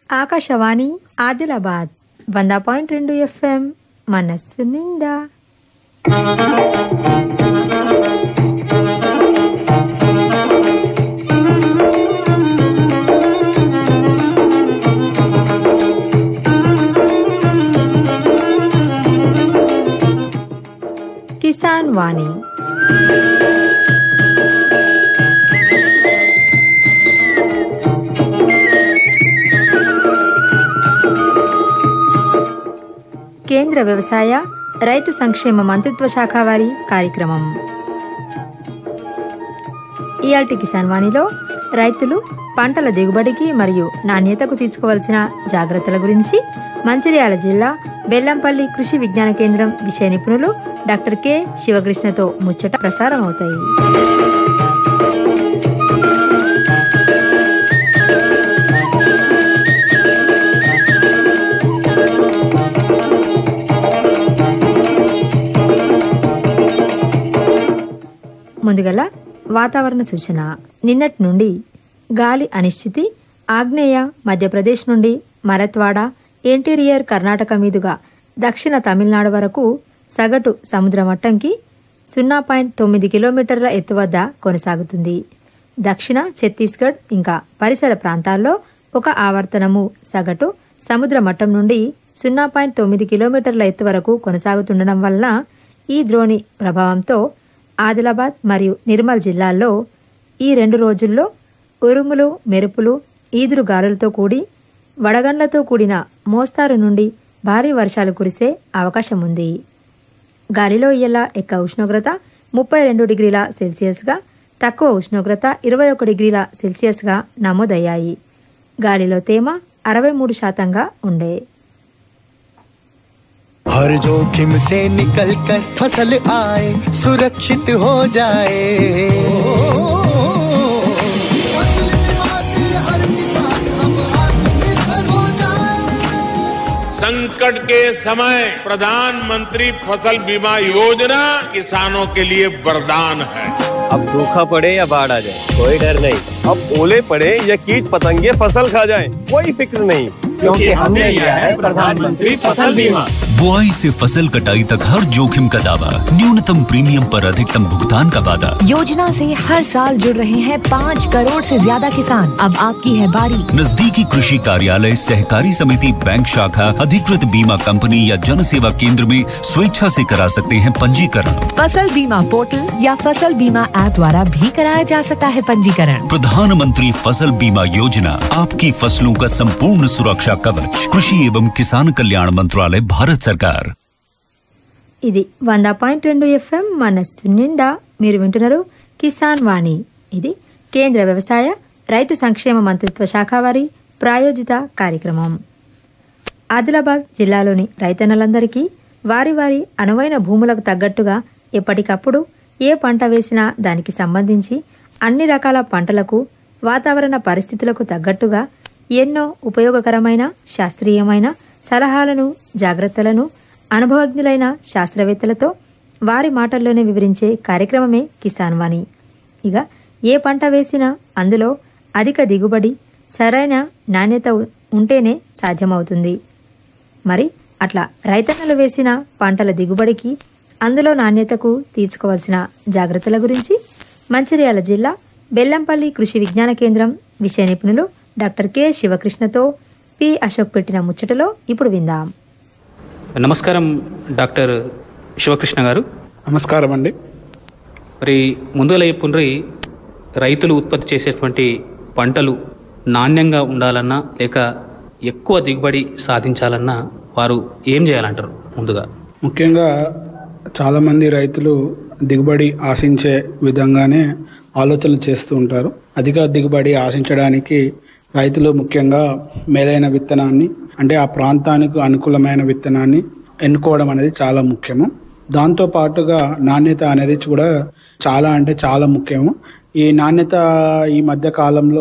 ఆకాశవాణి ఆదిలాబాద్ వంద పాయింట్ రెండు ఎఫ్ఎం మనస్సు నిండా కిసాన్ వాణి కేంద్ర వ్యవసాయ రైతు సంక్షేమ మంత్రిత్వ శాఖ వారి కార్యక్రమం ఇయాల్టి కిసాన్ వాణిలో రైతులు పంటల దిగుబడికి మరియు నాణ్యతకు తీసుకోవాల్సిన జాగ్రత్తల గురించి మంచిర్యాల జిల్లా బెల్లంపల్లి కృషి విజ్ఞాన కేంద్రం విషయ నిపుణులు డాక్టర్ కె శివకృష్ణతో ముచ్చట ప్రసారం అవుతాయి ముందుగల వాతావరణ సూచన నిన్నటి నుండి గాలి అనిశ్చితి ఆగ్నేయ మధ్యప్రదేశ్ నుండి మరత్వాడ ఇంటీరియర్ కర్ణాటక మీదుగా దక్షిణ తమిళనాడు వరకు సగటు సముద్ర మట్టంకి సున్నా పాయింట్ తొమ్మిది కిలోమీటర్ల ఎత్తు వద్ద కొనసాగుతుంది దక్షిణ ఛత్తీస్గఢ్ ఇంకా పరిసర ప్రాంతాల్లో ఒక ఆవర్తనము సగటు సముద్ర మట్టం నుండి సున్నా పాయింట్ తొమ్మిది కిలోమీటర్ల ఎత్తు వరకు కొనసాగుతుండడం వలన ఈ ద్రోణి ప్రభావంతో ఆదిలాబాద్ మరియు నిర్మల్ జిల్లాల్లో ఈ రెండు రోజుల్లో ఉరుములు మెరుపులు ఈదురు గాలులతో కూడి వడగండ్లతో కూడిన మోస్తారు నుండి భారీ వర్షాలు కురిసే అవకాశం ఉంది గాలిలో ఇయ్యల ఎక్క ఉష్ణోగ్రత ముప్పై రెండు డిగ్రీల సెల్సియస్గా తక్కువ ఉష్ణోగ్రత ఇరవై ఒక డిగ్రీల సెల్సియస్గా నమోదయ్యాయి గాలిలో తేమ అరవై మూడు శాతంగా ఉండే हर जोखिम से निकल कर फसल आए सुरक्षित हो जाए फसल बीमा से हर किसान अब आत्मनिर्भर हो जाए संकट के समय प्रधानमंत्री फसल बीमा योजना किसानों के लिए वरदान है अब सूखा पड़े या बाढ़ आ जाए कोई डर नहीं अब ओले पड़े या कीट पतंगे फसल खा जाए कोई फिक्र नहीं क्योंकि हमने लिया है प्रधानमंत्री फसल बीमा बुआई से फसल कटाई तक हर जोखिम का दावा न्यूनतम प्रीमियम पर अधिकतम भुगतान का वादा योजना से हर साल जुड़ रहे हैं पाँच करोड़ से ज्यादा किसान अब आपकी है बारी नजदीकी कृषि कार्यालय सहकारी समिति बैंक शाखा अधिकृत बीमा कंपनी या जन सेवा केंद्र में स्वेच्छा से करा सकते हैं पंजीकरण फसल बीमा पोर्टल या फसल बीमा ऐप द्वारा भी कराया जा सकता है पंजीकरण प्रधानमंत्री फसल बीमा योजना आपकी फसलों का संपूर्ण सुरक्षा कवच कृषि एवं किसान कल्याण मंत्रालय भारत सरकार ఇది వంద పాయింట్ రెండు ఎఫ్ఎం మనస్సు నిండా మీరు వింటున్నారు కిసాన్ వాణి ఇది కేంద్ర వ్యవసాయ రైతు సంక్షేమ మంత్రిత్వ శాఖ వారి ప్రాయోజిత కార్యక్రమం ఆదిలాబాద్ జిల్లాలోని రైతన్నలందరికీ వారి వారి అనువైన భూములకు తగ్గట్టుగా ఎప్పటికప్పుడు ఏ పంట వేసినా దానికి సంబంధించి అన్ని రకాల పంటలకు వాతావరణ పరిస్థితులకు తగ్గట్టుగా ఎన్నో ఉపయోగకరమైన శాస్త్రీయమైన సలహాలను జాగ్రత్తలను అనుభవజ్ఞులైన శాస్త్రవేత్తలతో వారి మాటల్లోనే వివరించే కార్యక్రమమే కిసాన్ వాణి ఇక ఏ పంట వేసినా అందులో అధిక దిగుబడి సరైన నాణ్యత ఉ- ఉంటేనే సాధ్యమవుతుంది మరి అట్లా రైతన్నలు వేసిన పంటల దిగుబడికి అందులో నాణ్యతకు తీసుకోవాల్సిన జాగ్రత్తల గురించి మంచిర్యాల జిల్లా బెల్లంపల్లి కృషి విజ్ఞాన కేంద్రం విషయ నిపుణులు డాక్టర్ కె శివకృష్ణతో పి అశోక్ పెట్టిన ముచ్చటలో ఇప్పుడు విందాం నమస్కారం డాక్టర్ శివకృష్ణ గారు నమస్కారం అండి మరి ముందుగా చెప్పుండ్రి రైతులు ఉత్పత్తి చేసేటువంటి పంటలు నాణ్యంగా ఉండాలన్నా లేక ఎక్కువ దిగుబడి సాధించాలన్నా వారు ఏం చేయాలంటారు ముందుగా ముఖ్యంగా చాలామంది రైతులు దిగుబడి ఆశించే విధంగానే ఆలోచనలు చేస్తూ ఉంటారు అధిక దిగుబడి ఆశించడానికి రైతులు ముఖ్యంగా మేలైన విత్తనాన్ని అంటే ఆ ప్రాంతానికి అనుకూలమైన విత్తనాన్ని ఎన్నుకోవడం అనేది చాలా ముఖ్యము దాంతో పాటుగా నాణ్యత అనేది కూడా చాలా అంటే చాలా ముఖ్యము ఈ నాణ్యత ఈ మధ్య కాలంలో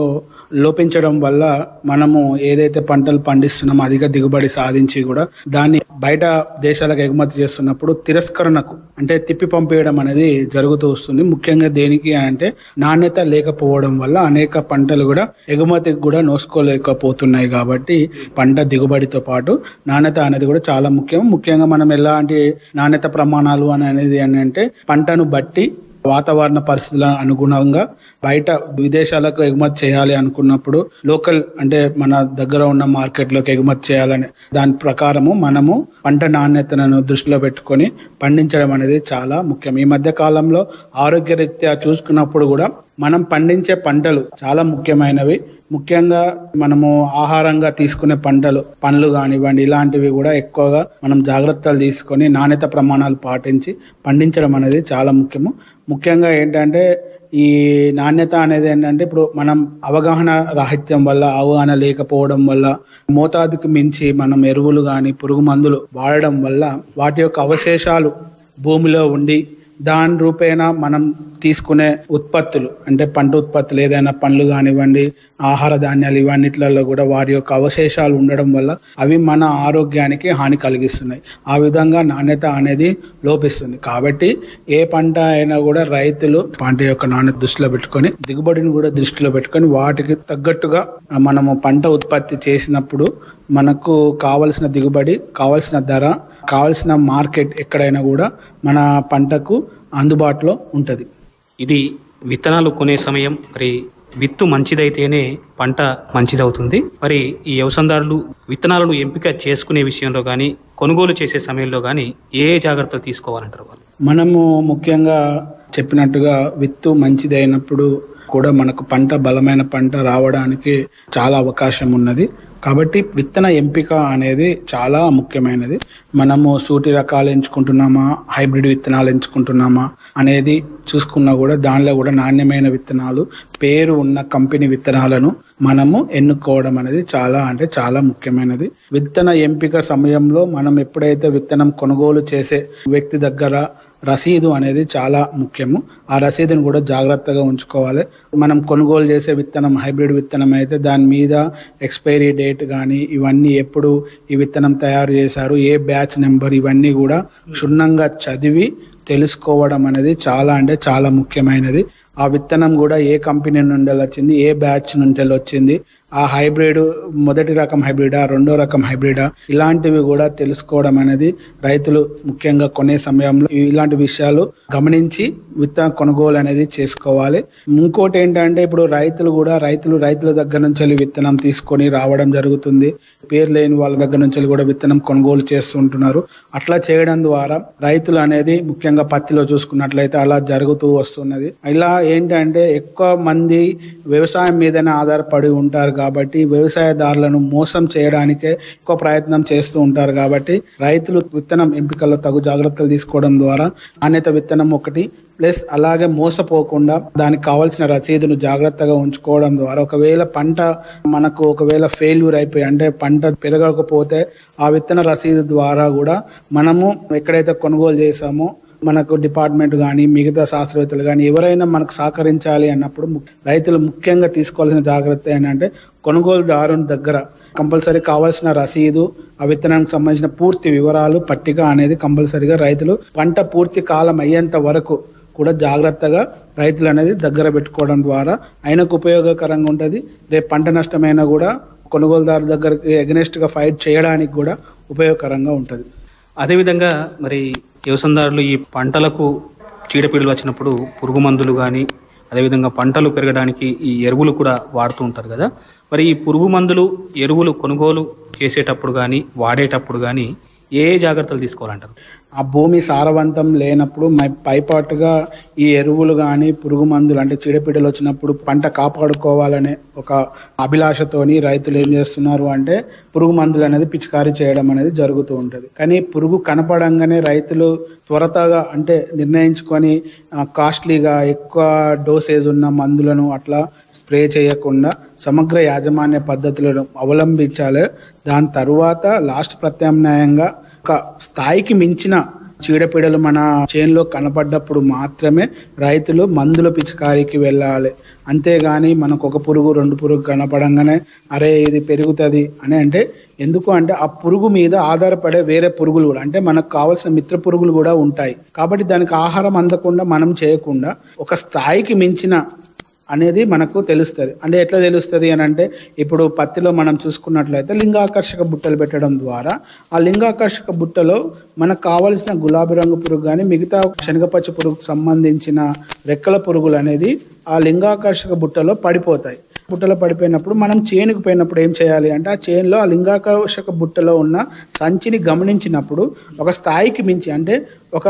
లోపించడం వల్ల మనము ఏదైతే పంటలు పండిస్తున్నామో అధిక దిగుబడి సాధించి కూడా దాన్ని బయట దేశాలకు ఎగుమతి చేస్తున్నప్పుడు తిరస్కరణకు అంటే తిప్పి పంపేయడం అనేది జరుగుతూ వస్తుంది ముఖ్యంగా దేనికి అంటే నాణ్యత లేకపోవడం వల్ల అనేక పంటలు కూడా ఎగుమతికి కూడా నోసుకోలేకపోతున్నాయి కాబట్టి పంట దిగుబడితో పాటు నాణ్యత అనేది కూడా చాలా ముఖ్యం ముఖ్యంగా మనం ఎలాంటి నాణ్యత ప్రమాణాలు అని అనేది అని అంటే పంటను బట్టి వాతావరణ పరిస్థితుల అనుగుణంగా బయట విదేశాలకు ఎగుమతి చేయాలి అనుకున్నప్పుడు లోకల్ అంటే మన దగ్గర ఉన్న మార్కెట్లోకి ఎగుమతి చేయాలని దాని ప్రకారము మనము పంట నాణ్యతను దృష్టిలో పెట్టుకొని పండించడం అనేది చాలా ముఖ్యం ఈ మధ్య కాలంలో ఆరోగ్యరీత్యా చూసుకున్నప్పుడు కూడా మనం పండించే పంటలు చాలా ముఖ్యమైనవి ముఖ్యంగా మనము ఆహారంగా తీసుకునే పంటలు పండ్లు కానివ్వండి ఇలాంటివి కూడా ఎక్కువగా మనం జాగ్రత్తలు తీసుకొని నాణ్యత ప్రమాణాలు పాటించి పండించడం అనేది చాలా ముఖ్యము ముఖ్యంగా ఏంటంటే ఈ నాణ్యత అనేది ఏంటంటే ఇప్పుడు మనం అవగాహన రాహిత్యం వల్ల అవగాహన లేకపోవడం వల్ల మోతాదుకు మించి మనం ఎరువులు కానీ పురుగు మందులు వాడడం వల్ల వాటి యొక్క అవశేషాలు భూమిలో ఉండి దాని రూపేణ మనం తీసుకునే ఉత్పత్తులు అంటే పంట ఉత్పత్తులు ఏదైనా పండ్లు కానివ్వండి ఆహార ధాన్యాలు ఇవన్నిట్లలో కూడా వారి యొక్క అవశేషాలు ఉండడం వల్ల అవి మన ఆరోగ్యానికి హాని కలిగిస్తున్నాయి ఆ విధంగా నాణ్యత అనేది లోపిస్తుంది కాబట్టి ఏ పంట అయినా కూడా రైతులు పంట యొక్క నాణ్యత దృష్టిలో పెట్టుకొని దిగుబడిని కూడా దృష్టిలో పెట్టుకొని వాటికి తగ్గట్టుగా మనము పంట ఉత్పత్తి చేసినప్పుడు మనకు కావలసిన దిగుబడి కావలసిన ధర కావలసిన మార్కెట్ ఎక్కడైనా కూడా మన పంటకు అందుబాటులో ఉంటుంది ఇది విత్తనాలు కొనే సమయం మరి విత్తు మంచిదైతేనే పంట మంచిదవుతుంది మరి ఈ వ్యవసాయదారులు విత్తనాలను ఎంపిక చేసుకునే విషయంలో కానీ కొనుగోలు చేసే సమయంలో కానీ ఏ ఏ జాగ్రత్తలు తీసుకోవాలంటారు వాళ్ళు మనము ముఖ్యంగా చెప్పినట్టుగా విత్తు మంచిదైనప్పుడు కూడా మనకు పంట బలమైన పంట రావడానికి చాలా అవకాశం ఉన్నది కాబట్టి విత్తన ఎంపిక అనేది చాలా ముఖ్యమైనది మనము సూటి రకాలు ఎంచుకుంటున్నామా హైబ్రిడ్ విత్తనాలు ఎంచుకుంటున్నామా అనేది చూసుకున్నా కూడా దానిలో కూడా నాణ్యమైన విత్తనాలు పేరు ఉన్న కంపెనీ విత్తనాలను మనము ఎన్నుకోవడం అనేది చాలా అంటే చాలా ముఖ్యమైనది విత్తన ఎంపిక సమయంలో మనం ఎప్పుడైతే విత్తనం కొనుగోలు చేసే వ్యక్తి దగ్గర రసీదు అనేది చాలా ముఖ్యము ఆ రసీదుని కూడా జాగ్రత్తగా ఉంచుకోవాలి మనం కొనుగోలు చేసే విత్తనం హైబ్రిడ్ విత్తనం అయితే దాని మీద ఎక్స్పైరీ డేట్ కానీ ఇవన్నీ ఎప్పుడు ఈ విత్తనం తయారు చేశారు ఏ బ్యాచ్ నెంబర్ ఇవన్నీ కూడా క్షుణ్ణంగా చదివి తెలుసుకోవడం అనేది చాలా అంటే చాలా ముఖ్యమైనది ఆ విత్తనం కూడా ఏ కంపెనీ నుండి వచ్చింది ఏ బ్యాచ్ నుండి వచ్చింది ఆ హైబ్రిడ్ మొదటి రకం హైబ్రిడా రెండో రకం హైబ్రిడా ఇలాంటివి కూడా తెలుసుకోవడం అనేది రైతులు ముఖ్యంగా కొనే సమయంలో ఇలాంటి విషయాలు గమనించి విత్తన కొనుగోలు అనేది చేసుకోవాలి ఇంకోటి ఏంటంటే ఇప్పుడు రైతులు కూడా రైతులు రైతుల దగ్గర నుంచి వెళ్ళి విత్తనం తీసుకొని రావడం జరుగుతుంది పేరు లేని వాళ్ళ దగ్గర నుంచి వెళ్ళి కూడా విత్తనం కొనుగోలు చేస్తుంటున్నారు అట్లా చేయడం ద్వారా రైతులు అనేది ముఖ్యంగా పత్తిలో చూసుకున్నట్లయితే అలా జరుగుతూ వస్తున్నది ఇలా ఏంటంటే ఎక్కువ మంది వ్యవసాయం మీదనే ఆధారపడి ఉంటారు కాబట్టి వ్యవసాయదారులను మోసం చేయడానికే ఎక్కువ ప్రయత్నం చేస్తూ ఉంటారు కాబట్టి రైతులు విత్తనం ఎంపికల్లో తగు జాగ్రత్తలు తీసుకోవడం ద్వారా నాణ్యత విత్తనం ఒకటి ప్లస్ అలాగే మోసపోకుండా దానికి కావాల్సిన రసీదును జాగ్రత్తగా ఉంచుకోవడం ద్వారా ఒకవేళ పంట మనకు ఒకవేళ ఫెయిల్యూర్ అయిపోయి అంటే పంట పెరగకపోతే ఆ విత్తన రసీదు ద్వారా కూడా మనము ఎక్కడైతే కొనుగోలు చేసామో మనకు డిపార్ట్మెంట్ కానీ మిగతా శాస్త్రవేత్తలు కానీ ఎవరైనా మనకు సహకరించాలి అన్నప్పుడు ము- రైతులు ముఖ్యంగా తీసుకోవాల్సిన జాగ్రత్త ఏంటంటే కొనుగోలుదారుని దగ్గర కంపల్సరీ కావాల్సిన రసీదు ఆ విత్తనానికి సంబంధించిన పూర్తి వివరాలు పట్టిక అనేది కంపల్సరీగా రైతులు పంట పూర్తి కాలం అయ్యేంత వరకు కూడా జాగ్రత్తగా రైతులు అనేది దగ్గర పెట్టుకోవడం ద్వారా ఆయనకు ఉపయోగకరంగా ఉంటుంది రేపు పంట నష్టమైనా కూడా కొనుగోలుదారు దగ్గరికి ఎగనెస్ట్గా ఫైట్ చేయడానికి కూడా ఉపయోగకరంగా ఉంటుంది అదేవిధంగా మరి వ్యవసాయదారులు ఈ పంటలకు చీడపీడలు వచ్చినప్పుడు పురుగు మందులు కానీ అదేవిధంగా పంటలు పెరగడానికి ఈ ఎరువులు కూడా వాడుతూ ఉంటారు కదా మరి ఈ పురుగు మందులు ఎరువులు కొనుగోలు చేసేటప్పుడు కానీ వాడేటప్పుడు కానీ ఏ ఏ జాగ్రత్తలు తీసుకోవాలంటారు ఆ భూమి సారవంతం లేనప్పుడు మై- పైపాటుగా ఈ ఎరువులు కానీ పురుగు మందులు అంటే చీడపీడలు వచ్చినప్పుడు పంట కాపాడుకోవాలనే ఒక అభిలాషతోని రైతులు ఏం చేస్తున్నారు అంటే పురుగు మందులు అనేది పిచికారీ చేయడం అనేది జరుగుతూ ఉంటుంది కానీ పురుగు కనపడంగానే రైతులు త్వరతగా అంటే నిర్ణయించుకొని ఆ, కాస్ట్లీగా ఎక్కువ డోసేజ్ ఉన్న మందులను అట్లా స్ప్రే చేయకుండా సమగ్ర యాజమాన్య పద్ధతులను అవలంబించాలి దాని తరువాత లాస్ట్ ప్రత్యామ్నాయంగా ఒక స్థాయికి మించిన చీడపీడలు మన చేనులో కనపడ్డప్పుడు మాత్రమే రైతులు మందుల పిచికారీకి వెళ్ళాలి అంతేగాని మనకు ఒక పురుగు రెండు పురుగు కనపడంగానే అరే ఇది పెరుగుతుంది అని అంటే ఎందుకు అంటే ఆ పురుగు మీద ఆధారపడే వేరే పురుగులు కూడా అంటే మనకు కావాల్సిన మిత్ర పురుగులు కూడా ఉంటాయి కాబట్టి దానికి ఆహారం అందకుండా మనం చేయకుండా ఒక స్థాయికి మించిన అనేది మనకు తెలుస్తుంది అంటే ఎట్లా తెలుస్తుంది అని అంటే ఇప్పుడు పత్తిలో మనం చూసుకున్నట్లయితే లింగాకర్షక బుట్టలు పెట్టడం ద్వారా ఆ లింగాకర్షక బుట్టలో మనకు కావలసిన గులాబీ రంగు పురుగు కానీ మిగతా శనగపచ్చ పురుగుకు సంబంధించిన రెక్కల పురుగులు అనేది ఆ లింగాకర్షక బుట్టలో పడిపోతాయి బుట్టలో పడిపోయినప్పుడు మనం చేనుకు పోయినప్పుడు ఏం చేయాలి అంటే ఆ చేనులో ఆ లింగాకర్షక బుట్టలో ఉన్న సంచిని గమనించినప్పుడు ఒక స్థాయికి మించి అంటే ఒక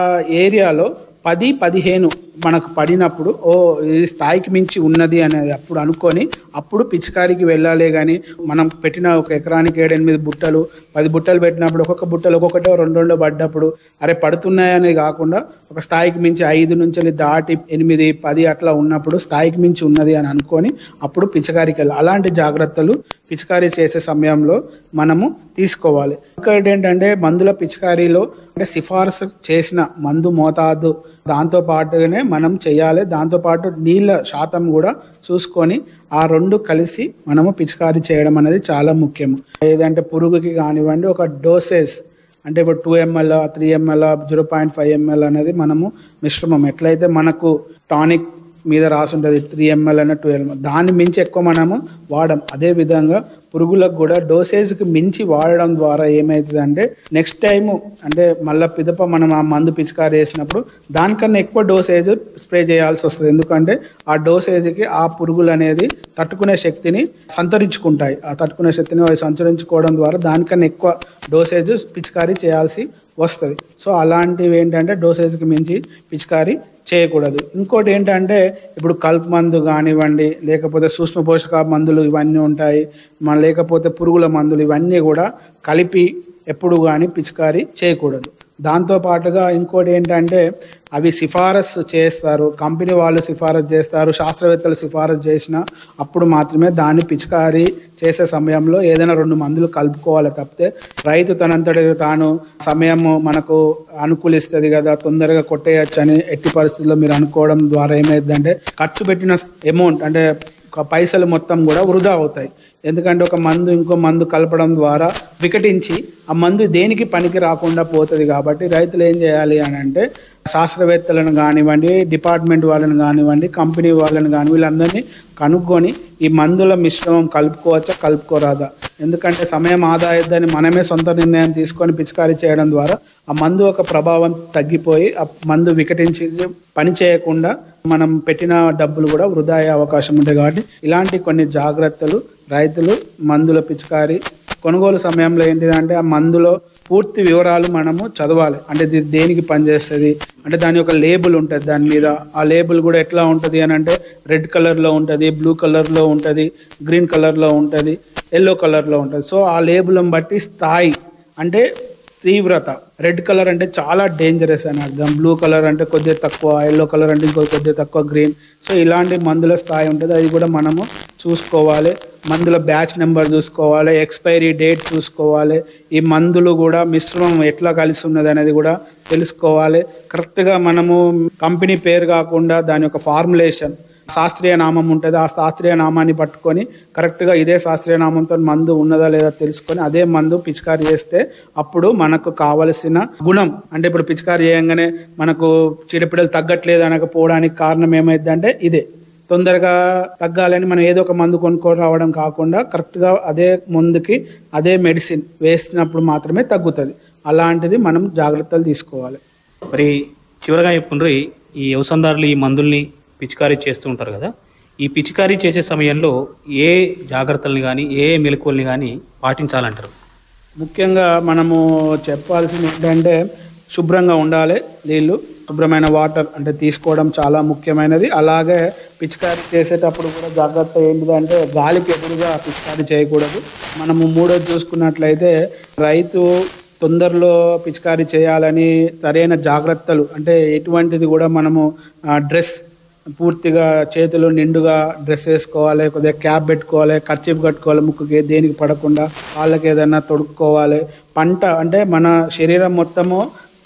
ఏరియాలో పది పదిహేను మనకు పడినప్పుడు ఓ ఇది స్థాయికి మించి ఉన్నది అనేది అప్పుడు అనుకొని అప్పుడు పిచికారికి వెళ్ళాలి కానీ మనం పెట్టిన ఒక ఎకరానికి ఏడెనిమిది బుట్టలు పది బుట్టలు పెట్టినప్పుడు ఒక్కొక్క బుట్టలు ఒక్కొక్కటో రెండు రెండో పడ్డప్పుడు అరే పడుతున్నాయని కాకుండా ఒక స్థాయికి మించి ఐదు నుంచి దాటి ఎనిమిది పది అట్లా ఉన్నప్పుడు స్థాయికి మించి ఉన్నది అని అనుకొని అప్పుడు పిచికారికి వెళ్ళాలి అలాంటి జాగ్రత్తలు పిచికారీ చేసే సమయంలో మనము తీసుకోవాలి ఇంకోటి ఏంటంటే మందుల పిచికారీలో అంటే సిఫారసు చేసిన మందు మోతాదు దాంతో పాటుగానే మనం చేయాలి దాంతోపాటు నీళ్ళ శాతం కూడా చూసుకొని ఆ రెండు కలిసి మనము పిచికారీ చేయడం అనేది చాలా ముఖ్యం ఏదంటే పురుగుకి కానివ్వండి ఒక డోసెస్ అంటే ఇప్పుడు two ML three ML zero point five ML అనేది మనము మిశ్రమం ఎట్లయితే మనకు టానిక్ మీద రాసి ఉంటుంది త్రీ ఎంఎల్ అన్న టూ ఎంఎల్ దాన్ని మించి ఎక్కువ మనము వాడం అదే విధంగా పురుగులకు కూడా డోసేజ్కి మించి వాడడం ద్వారా ఏమవుతుంది అంటే నెక్స్ట్ టైము అంటే మళ్ళీ పిదప మనం ఆ మందు పిచికారి వేసినప్పుడు దానికన్నా ఎక్కువ డోసేజ్ స్ప్రే చేయాల్సి వస్తుంది ఎందుకంటే ఆ డోసేజ్కి ఆ పురుగులు అనేది తట్టుకునే శక్తిని సంతరించుకుంటాయి ఆ తట్టుకునే శక్తిని అవి సంతరించుకోవడం ద్వారా దానికన్నా ఎక్కువ డోసేజ్ పిచికారీ చేయాల్సి వస్తుంది సో అలాంటివి ఏంటంటే డోసేజ్కి మించి పిచికారీ చేయకూడదు ఇంకోటి ఏంటంటే ఇప్పుడు కల్ప్ మందు కానివ్వండి లేకపోతే సూక్ష్మ పోషక మందులు ఇవన్నీ ఉంటాయి మన లేకపోతే పురుగుల మందులు ఇవన్నీ కూడా కలిపి ఎప్పుడు కానీ పిచికారీ చేయకూడదు దాంతో పాటుగా ఇంకోటి ఏంటంటే అవి సిఫారసు చేస్తారు కంపెనీ వాళ్ళు సిఫారసు చేస్తారు శాస్త్రవేత్తలు సిఫారసు చేసిన అప్పుడు మాత్రమే దాన్ని పిచికారీ చేసే సమయంలో ఏదైనా రెండు మందులు కలుపుకోవాలి తప్పితే రైతు తనంతటి తాను సమయం మనకు అనుకూలిస్తుంది కదా తొందరగా కొట్టేయచ్చు అని ఎట్టి పరిస్థితుల్లో మీరు అనుకోవడం ద్వారా ఏమైందంటే ఖర్చు పెట్టిన అమౌంట్ అంటే ఒక పైసలు మొత్తం కూడా వృధా అవుతాయి ఎందుకంటే ఒక మందు ఇంకో మందు కలపడం ద్వారా వికటించి ఆ మందు దేనికి పనికి రాకుండా పోతుంది కాబట్టి రైతులు ఏం చేయాలి అని అంటే శాస్త్రవేత్తలను కానివ్వండి డిపార్ట్మెంట్ వాళ్ళని కానివ్వండి కంపెనీ వాళ్ళని కాని వీళ్ళందరినీ కనుక్కొని ఈ మందుల మిశ్రమం కలుపుకోవచ్చా కలుపుకోరాదా ఎందుకంటే సమయం ఆదా అయిద్దని మనమే సొంత నిర్ణయం తీసుకొని పిచికారీ చేయడం ద్వారా ఆ మందు ఒక ప్రభావం తగ్గిపోయి ఆ మందు వికటించి పని చేయకుండా మనం పెట్టిన డబ్బులు కూడా వృధా అయ్యే అవకాశం ఉంటుంది కాబట్టి ఇలాంటి కొన్ని జాగ్రత్తలు రైతులు మందుల పిచికారీ కొనుగోలు సమయంలో ఏంటిదంటే ఆ మందులో పూర్తి వివరాలు మనము చదవాలి అంటే ఇది దేనికి పనిచేస్తుంది అంటే దాని యొక్క లేబుల్ ఉంటుంది దాని మీద ఆ లేబుల్ కూడా ఎట్లా ఉంటుంది అని అంటే రెడ్ కలర్లో ఉంటుంది బ్లూ కలర్లో ఉంటుంది గ్రీన్ కలర్లో ఉంటుంది ఎల్లో కలర్లో ఉంటుంది సో ఆ లేబుల్ని బట్టి స్థాయి అంటే తీవ్రత రెడ్ కలర్ అంటే చాలా డేంజరస్ అని అర్థం బ్లూ కలర్ అంటే కొద్దిగా తక్కువ ఎల్లో కలర్ అంటే ఇంకో కొద్దిగా తక్కువ గ్రీన్ సో ఇలాంటి మందుల స్థాయి ఉంటుంది అది కూడా మనము చూసుకోవాలి మందుల బ్యాచ్ నెంబర్ చూసుకోవాలి ఎక్స్పైరీ డేట్ చూసుకోవాలి ఈ మందులు కూడా మిశ్రమం ఎట్లా కలిసి ఉన్నది అనేది కూడా తెలుసుకోవాలి కరెక్ట్గా మనము కంపెనీ పేరు కాకుండా దాని యొక్క ఫార్ములేషన్ శాస్త్రీయ నామం ఉంటుంది ఆ శాస్త్రీయ నామాన్ని పట్టుకొని కరెక్ట్గా ఇదే శాస్త్రీయ నామంతో మందు ఉన్నదా లేదా తెలుసుకొని అదే మందు పిచికారి చేస్తే అప్పుడు మనకు కావలసిన గుణం అంటే ఇప్పుడు పిచికారి చేయంగానే మనకు చీడపీడలు తగ్గట్లేదు అనకపోవడానికి కారణం ఏమైందంటే ఇదే తొందరగా తగ్గాలని మనం ఏదో ఒక మందు కొనుక్కొని రావడం కాకుండా కరెక్ట్గా అదే మందుకి అదే మెడిసిన్ వేసినప్పుడు మాత్రమే తగ్గుతుంది అలాంటిది మనం జాగ్రత్తలు తీసుకోవాలి మరి చివరగా చెప్పుకుండ్రి ఈ వ్యవసాయదారులు ఈ మందుల్ని పిచికారీ చేస్తూ ఉంటారు కదా ఈ పిచికారీ చేసే సమయంలో ఏ జాగ్రత్తల్ని కానీ ఏ మెలకువల్ని కానీ పాటించాలంటారు ముఖ్యంగా మనము చెప్పాల్సింది ఏంటంటే శుభ్రంగా ఉండాలి నీళ్ళు శుభ్రమైన వాటర్ అంటే తీసుకోవడం చాలా ముఖ్యమైనది అలాగే పిచికారీ చేసేటప్పుడు కూడా జాగ్రత్త ఏంటిదంటే గాలికి ఎదురుగా పిచికారీ చేయకూడదు మనము మూడోది చూసుకున్నట్లయితే రైతు తొందరలో పిచికారీ చేయాలని సరైన జాగ్రత్తలు అంటే ఎటువంటిది కూడా మనము డ్రెస్ పూర్తిగా చేతులు నిండుగా డ్రెస్ వేసుకోవాలి కొద్దిగా క్యాప్ పెట్టుకోవాలి ఖర్చీఫ్ కట్టుకోవాలి ముక్కుకి దేనికి పడకుండా కాళ్ళకి ఏదైనా తొడుక్కోవాలి పంట అంటే మన శరీరం మొత్తము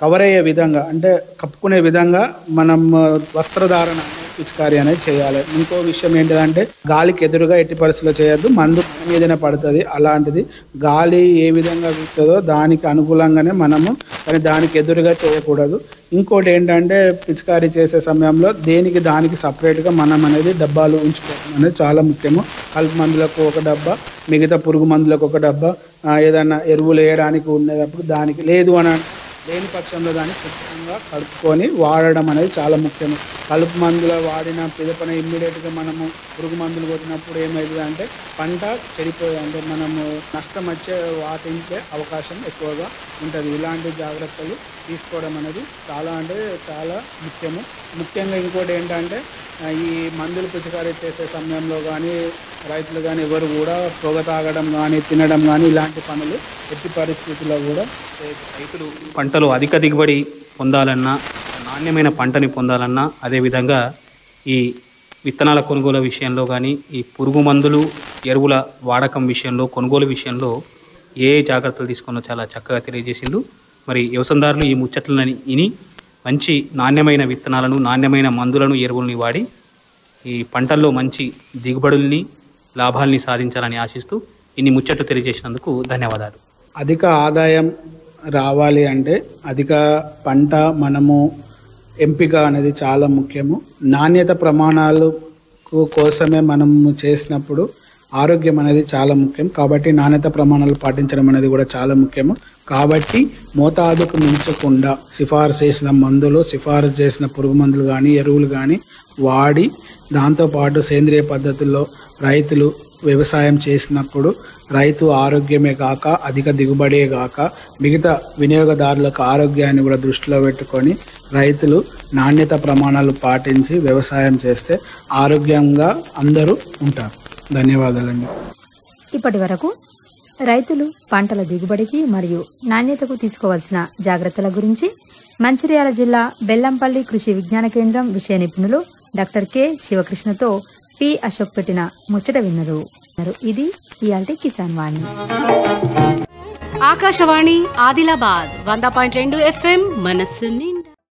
కవర్ అయ్యే విధంగా అంటే కప్పుకునే విధంగా మనం ఆ, వస్త్రధారణ అనేది పిచికారి అనేది చేయాలి ఇంకో విషయం ఏంటిదంటే గాలికి ఎదురుగా ఎట్టి పరిస్థితుల్లో చేయొద్దు మందు మన మీదనే పడుతుంది అలాంటిది గాలి ఏ విధంగా వీస్తుందో దానికి అనుకూలంగానే మనము కానీ దానికి ఎదురుగా చేయకూడదు ఇంకోటి ఏంటంటే పిచికారీ చేసే సమయంలో దేనికి దానికి సపరేట్గా మనం అనేది డబ్బాలు ఉంచుకోవడం అనేది చాలా ముఖ్యము కలుపు మందులకు ఒక డబ్బా మిగతా పురుగు మందులకు ఒక డబ్బా ఆ, ఏదైనా ఎరువులు వేయడానికి ఉండేటప్పుడు దానికి లేదు అని లేని పక్షంలో దాన్ని శుభ్రంగా కలుపుకొని వాడడం అనేది చాలా ముఖ్యం కలుపు మందులు వాడిన పిదపన ఇమ్మీడియట్గా మనము పురుగు మందులు కొట్టినప్పుడు ఏమవుతుంది అంటే పంట చెడిపోయి అంటే మనము నష్టం వచ్చే వాటించే అవకాశం ఎక్కువగా ఉంటుంది ఇలాంటి జాగ్రత్తలు తీసుకోవడం అనేది చాలా అంటే చాలా ముఖ్యము ముఖ్యంగా ఇంకోటి ఏంటంటే ఆ, ఈ మందులు పిచికారీ చేసే సమయంలో కానీ రైతులు కానీ ఎవరు కూడా పొగ తాగడం కానీ తినడం కానీ ఇలాంటి పనులు ఎట్టి పరిస్థితుల్లో కూడా చేయకూడదు. రైతులు పంటలు అధిక దిగుబడి పొందాలన్నా నాణ్యమైన పంటని పొందాలన్నా అదేవిధంగా ఈ విత్తనాల కొనుగోలు విషయంలో కానీ ఈ పురుగు మందులు ఎరువుల వాడకం విషయంలో కొనుగోలు విషయంలో ఏ జాగ్రత్తలు తీసుకున్నో చాలా చక్కగా తెలియజేసిండు మరి వ్యవసాయదారులు ఈ ముచ్చట్లని ఇని మంచి నాణ్యమైన విత్తనాలను నాణ్యమైన మందులను ఎరువుల్ని వాడి ఈ పంటల్లో మంచి దిగుబడుల్ని లాభాల్ని సాధించాలని ఆశిస్తూ ఇన్ని ముచ్చట్లు తెలియజేసినందుకు ధన్యవాదాలు అధిక ఆదాయం రావాలి అంటే అధిక పంట మనము ఎంపిక అనేది చాలా ముఖ్యము నాణ్యత ప్రమాణాలు కోసమే మనం చేసినప్పుడు ఆరోగ్యం అనేది చాలా ముఖ్యం కాబట్టి నాణ్యత ప్రమాణాలు పాటించడం అనేది కూడా చాలా ముఖ్యము కాబట్టి మోతాదుకు మించకుండా సిఫారసు చేసిన మందులు సిఫారసు చేసిన పురుగు మందులు కానీ ఎరువులు కానీ వాడి దాంతోపాటు సేంద్రియ పద్ధతుల్లో రైతులు వ్యవసాయం చేసినప్పుడు రైతు ఆరోగ్యమే కాక అధిక దిగుబడే కాక మిగతా వినియోగదారులకు ఆరోగ్యాన్ని కూడా దృష్టిలో పెట్టుకొని రైతులు నాణ్యత ప్రమాణాలు పాటించి వ్యవసాయం చేస్తే ఆరోగ్యంగా అందరూ ఉంటారు ధన్యవాదాలండి ఇప్పటి వరకు రైతులు పంటల దిగుబడికి మరియు నాణ్యతకు తీసుకోవాల్సిన జాగ్రత్తల గురించి మంచిర్యాల జిల్లా బెల్లంపల్లి కృషి విజ్ఞాన కేంద్రం విషయ నిపుణులు డాక్టర్ కె శివకృష్ణతో పి అశోక్ పెట్టిన ముచ్చట విన్నరు మరి ఇది ఇయాల్టి కిసాన్ వాణి ఆకాశవాణి ఆదిలాబాద్ వంద పాయింట్ రెండు ఎఫ్ఎం మనస్సు నిండా